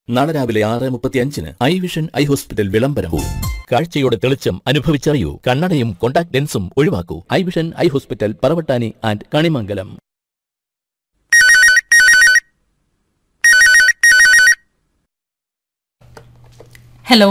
നാളെ രാവിലെ ആറ് മുപ്പത്തി അഞ്ചിന് ഐ വിഷൻ ഐ ഹോസ്പിറ്റൽ വിളംബരവും കാഴ്ചയുടെ തെളിച്ചം അനുഭവിച്ചറിയൂ കണ്ണടയും കോണ്ടാക്ട് ലെൻസും ഒഴിവാക്കൂ eye vision eye hospital Paravattani and Kanimangalam hello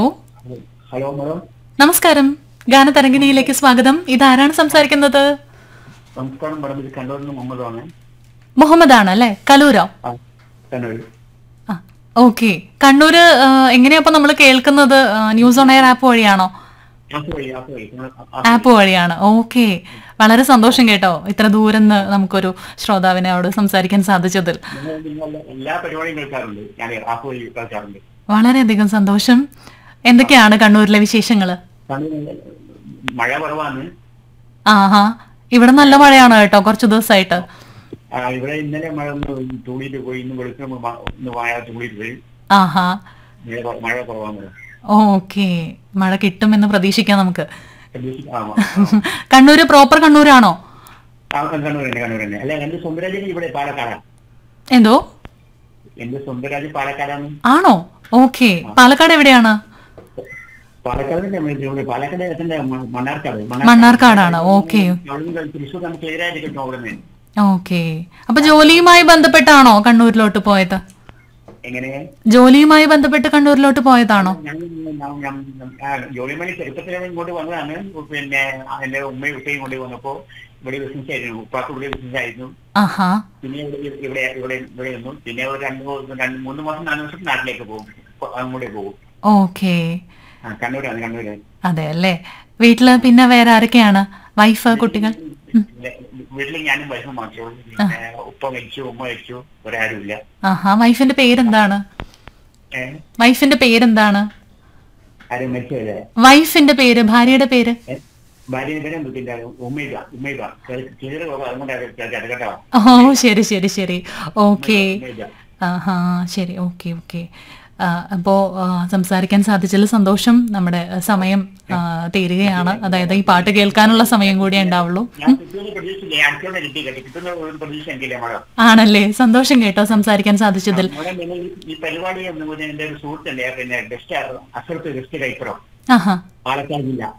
hello madam നമസ്കാരം ഗാനതരംഗിണിയിലേക്ക് സ്വാഗതം ഇതാരാണ് സംസാരിക്കുന്നത് നമസ്കാരം മാഡം ഇത് കണ്ണൂരിൽ നിന്ന് മുഹമ്മദാണ് മുഹമ്മദ് ആണ് അല്ലേ കലൂരോ ആ കണ്ണൂർ ആ ഓക്കെ കണ്ണൂര് ആ, എങ്ങനെയാ അപ്പൊ നമ്മൾ കേൾക്കുന്നത് ആ, ന്യൂസ് ഓൺ എയർ ആപ്പ് വഴിയാണോ ആപ്പ് വഴി ആപ്പ് വഴി നിങ്ങൾ ആ- ആ- ആപ്പ് വഴിയാണ് ഓക്കെ വളരെ സന്തോഷം കേട്ടോ ഇത്ര ദൂരം നിന്ന് നമുക്കൊരു ശ്രോതാവിനോട് സംസാരിക്കാൻ സാധിച്ചതിൽ നിങ്ങൾ നിങ്ങളുടെ എല്ലാ പരിപാടിയും കേൾക്കാറുണ്ട് ഞാൻ ആപ്പ് വഴി കേൾക്കാറുണ്ട് വളരെയധികം സന്തോഷം എന്തൊക്കെയാണ് കണ്ണൂരിലെ വിശേഷങ്ങള് കണ്ണൂർ മഴ കുറവാണ് ആഹാ ഇവിടെ നല്ല മഴയാണ് കേട്ടോ കുറച്ച് ദിവസമായിട്ട് ആ, ഇവിടെ ഇന്നലെ മഴ ഒന്ന് തൂളിയിട്ട് പോയി ഇന്ന് വെളുക്കുന്ന ഒന്ന് വായ തൂളിയിട്ട് പോയി ആഹാ മഴ കുറ- മഴ കുറവാണ് മാഡം ഓക്കെ മഴ കിട്ടുമെന്ന് പ്രതീക്ഷിക്കാം നമുക്ക് പ്രതീക്ഷ- ആ, കണ്ണൂര് പ്രോപ്പർ കണ്ണൂരാണോ ആ, കണ്ണൂർ തന്നെ കണ്ണൂർ തന്നെ അല്ല എന്റെ സ്വന്തം രാജ്യം ഇവിടെ പാലക്കാടാണ് എന്തോ എന്റെ സ്വന്തം രാജ്യം പാലക്കാടാണ് ആണോ ഓക്കെ പാലക്കാട് എവിടെയാണ് പാലക്കാട് തന്നെ നമ്മൾ ഇവിടെ പാലക്കാട് എത്തണ്ട മണ്ണാർക്കാട് മണ്ണാർക്കാടാണ് ഓക്കെ അവിടുന്ന് തൃശ്ശൂർ നമുക്ക് എതിരായിട്ട് കിട്ടും അവിടെ നിന്ന് ഓക്കെ അപ്പൊ ജോലിയുമായി ബന്ധപ്പെട്ടാണോ കണ്ണൂരിലോട്ട് പോയത് എങ്ങനെ ജോലിയുമായി ബന്ധപ്പെട്ട് കണ്ണൂരിലോട്ട് പോയതാണോ ഞാൻ ഞാൻ- ഞാൻ- ആ, ജോലിമണി ചെറുപ്പത്തിലാണ് ഇങ്ങോട്ട് വന്നതാണ് പിന്നെ എന്റെ ഉമ്മയും ഉപ്പയും കൊണ്ട് വന്നപ്പോ ഇവിടെ ബിസിനസ് ആയിരുന്നു ഉപ്പാക്ക് ഇവിടെ ബിസിനസ് ആയിരുന്നു ആഹാ പിന്നെ ഇവിടെ ഇവിടെ ഇവിടെ ഇവിടെ നിന്നു പിന്നെ ഒരു രണ്ട് മൂന്ന് രണ്ട് മൂന്ന് മാസം നാല് മാസം നാട്ടിലേക്ക് പോകും ഇപ്പൊ അങ്ങോട്ടേ പോകും ഓക്കെ ആ കണ്ണൂരാണ് കണ്ണൂര് അതെ അല്ലേ വീട്ടില് പിന്നെ വേറെ ആരൊക്കെയാണ് വൈഫ് കുട്ടികൾ പിന്നെ വീട്ടിൽ ഞാനും വയസ്സും മാത്രമേ ഉള്ളൂ പിന്നെ ഉപ്പ മരിച്ചു ഉമ്മ മരിച്ചു ഒരാരുമില്ല ആഹാ വൈഫിന്റെ പേരെന്താണ് ഏഹ് വൈഫിന്റെ പേരെന്താണ് ആരും മരിച്ചല്ലേ വൈഫിന്റെ പേര് ഭാര്യയുടെ പേര് ഭാര്യയുടെ പേരും പിന്നെ ഉമ്മയില്ല ഉമ്മയില്ല ചെറിയ അതുകൊണ്ടാണ് കേട്ടോ ഓ ശരി ശരി ശരി ഓക്കെ ഉമ്മയില്ല ആഹാ ശരി ഓക്കെ ഓക്കെ അപ്പോൾ സംസാരിക്കാൻ സാധിച്ചതിൽ സന്തോഷം നമ്മുടെ ആ, സമയം ആ, തീരുകയാണ് അതായത് ഈ പാട്ട് കേൾക്കാനുള്ള സമയം കൂടിയേ ഉണ്ടാവുള്ളൂ ഞാൻ കിട്ടുന്ന പ്രതീക്ഷയില്ലേ അടുത്തോടെ കിട്ടി കേട്ടി കിട്ടുന്ന ഒരു പ്രതീക്ഷ എനിക്കില്ല മാഡം ആണല്ലേ സന്തോഷം കേട്ടോ സംസാരിക്കാൻ സാധിച്ചതിൽ മാഡം നിങ്ങൾ ഈ- ഈ പരിപാടി എന്ന് പറഞ്ഞാൽ എന്റെ ഒരു സുഹൃത്തുണ്ട് പിന്നെ ഗസ്റ്റ് അസർത്ത് ഗസ്റ്റ് കൈപ്പുറം ആഹാ പാലക്കാട് ജില്ല